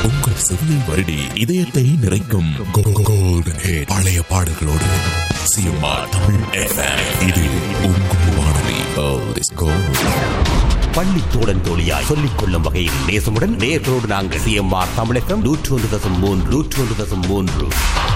உங்கள் செவியை வருடி இதயத்தை நிறைக்கும் கோல்டன் ஹிட் பழைய பாடல்களோடு சிஎம்ஆர் தமிழ் FM. இது உங்கள் வானொலி All is gold. பள்ளி தோழன் தோழியாய் சொல்லிக் கொள்ளும் வகையில் நேசமுடன் நேர்களோடு நாங்கள் சிஎம்ஆர் தமிழகம் நூற்றி ஒன்று தசம் மூன்று நூற்றி ஒன்று தசம் மூன்று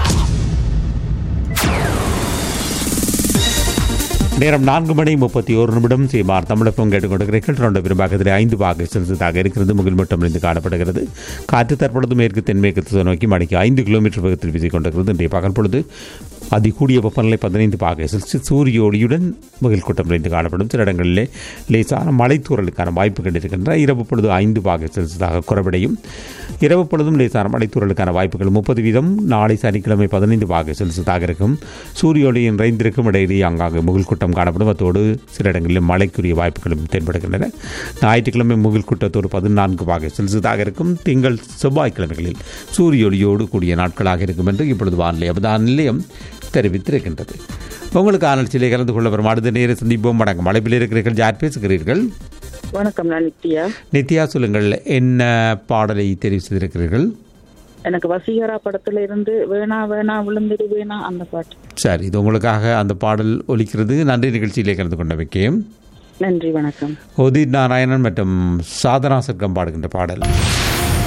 நேரம் நான்கு மணி முப்பத்தி ஒரு நிமிடம் சீமார் தமிழகம் கேட்டுக்கொண்டிருக்கிறீர்கள் தொடர்ந்து பெரும்பாகத்தில் ஐந்து பாக செலுத்ததாக இருக்கிறது முகில் மட்டும் இருந்து காணப்படுகிறது காற்று தற்பொழுது மேற்கு தென்மேற்கு திசை நோக்கி மணிக்கு ஐந்து கிலோமீட்டர் வேகத்தில் வீசிக் கொண்டிருக்கிறது இன்றைய பகல் பொழுது அதிகூடிய வெப்பநிலை பதினைந்து பாக செல்சியஸ் சூரிய ஒளியுடன் முகில் கூட்டம் நிறைந்து காணப்படும் சில இடங்களிலே லேசான மழைத்தூறலுக்கான வாய்ப்புகள் இருக்கின்றன இரவு பொழுது ஐந்து பாக செல்சியஸாக குறைவடையும் இரவு பொழுதும் லேசான மழைத்தூறலுக்கான வாய்ப்புகள் முப்பது வீதம் நாளை சனிக்கிழமை பதினைந்து பாக செல்சியஸாக இருக்கும் சூரிய ஒளி நிறைந்திருக்கும் இடையிலேயே அங்காங்கே முகில் கூட்டம் காணப்படும் அத்தோடு சில இடங்களில் மழைக்குரிய வாய்ப்புகளும் தென்படுகின்றன ஞாயிற்றுக்கிழமை முகில் கூட்டத்தோடு பதினான்கு பாக செல்சியஸாக இருக்கும் திங்கள் செவ்வாய்க்கிழமைகளில் சூரிய ஒளியோடு கூடிய நாட்களாக இருக்கும் என்று இப்பொழுது வானிலை அவதான நிலையம் தெரிவித்திருக்கின்றது உங்களுக்கு ஆனல்ச்சியிலே கலந்து கொள்ள வரும் அடுத்த நேர சந்திப்போம் வணக்கம் மலைப்பில் இருக்கிறீர்கள் யார் பேசுகிறீர்கள் வணக்கம் நான் நித்யா நித்யா சொல்லுங்கள் என்ன பாடலை தெரிவு செய்திருக்கிறீர்கள் எனக்கு வசீகரா படத்துல இருந்து வேணா வேணா விழுந்துடு வேணா அந்த பாட்டு சரி இது உங்களுக்காக அந்த பாடல் ஒலிக்கிறது நன்றி நிகழ்ச்சியிலே கலந்து கொண்ட வைக்கேன் நன்றி வணக்கம் உதித் நாராயணன் மற்றும் சாதனா சர்க்கம் பாடுகின்ற பாடல்